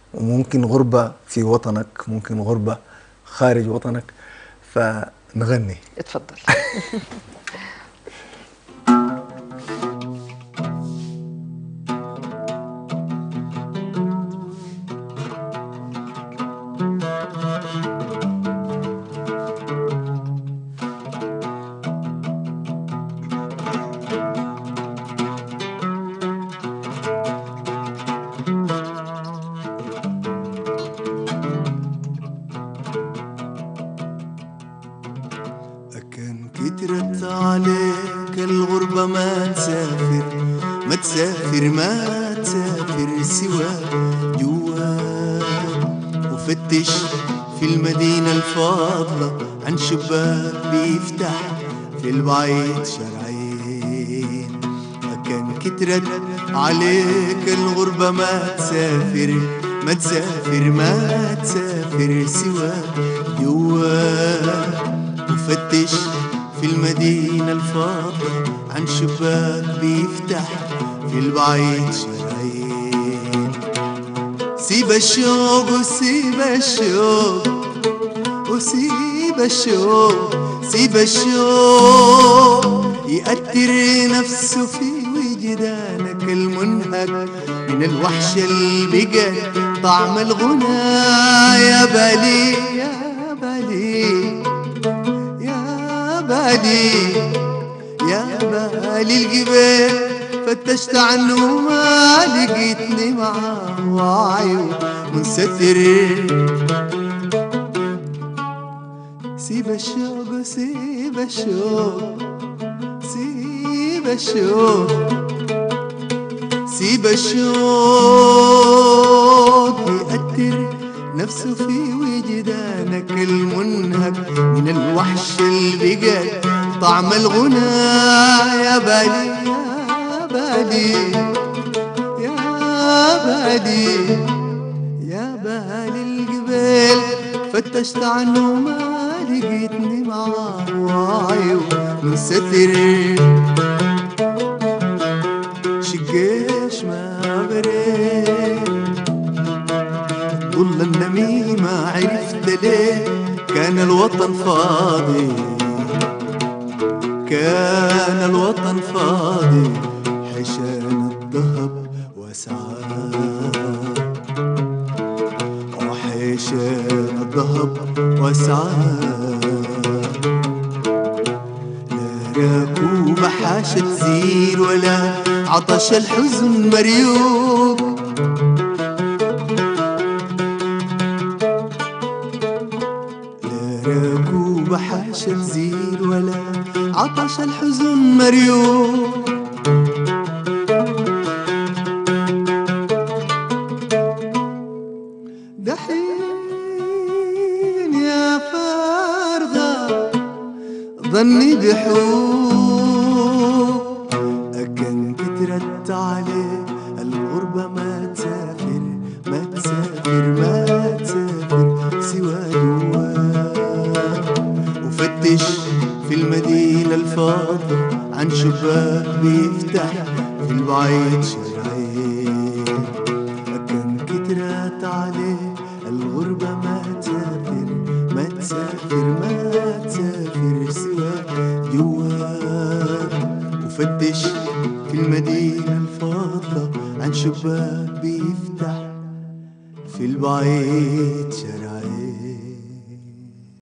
وممكن غربة في وطنك ممكن غربة خارج وطنك فنغني اتفضل أكن كترت عليك الغربة ما تسافر ما تسافر ما تسافر سوى جواك وفتش في المدينة الفاضلة عن شباك بيفتح في البعيد شرعين أكن كترت عليك الغربة ما تسافر ما تسافر ما تسافر سوى جواك وفتش في المدينة الفاضلة عن شباك بيفتح في البعيد شرايين سيب الشوق وسيب الشوق وسيب الشوق سيب الشوق يأثر نفسه في وجدانك المنهك من الوحش اللي بقى طعم الغنى يا بالي يا بالي يا بالي يا بالي الجبال فتشت عنه ما لقيتني معاه وعيه منستر سيب الشوق سيب الشوق سيب الشوق سيب الشوق يأثر نفسه في وجدانك المنهك من الوحش اللي بقى طعم الغنى يا بالي يا بالي يا بالي يا بالي القبيل فتشت عنه ما لقيتني معاه وعيه من ستر شقيش ما بريت ظل النميمة عرفت ليه كان الوطن فاضي كان الوطن فاضي حشان الذهب وسعاد وحشان الذهب وسعاد لا ركوب حاشا تزيل ولا عطش الحزن مريوب لا ركوب حاشا تزيل ولا عطش الحزن مريوب دحين يا فارغة ظني بحوب أكن كترت عليه الغربة ما تسافر ما تسافر ما تسافر سوى جواك وفتش في المدينة الفاضية عن شباك بيفتح في البعيد شرايين أكن كترت عليه الغربة ما تسافر ما تسافر ما تسافر سوى جواك وفتش في المدينة الفاضلة عن شباك بيفتح في البعيد شرايين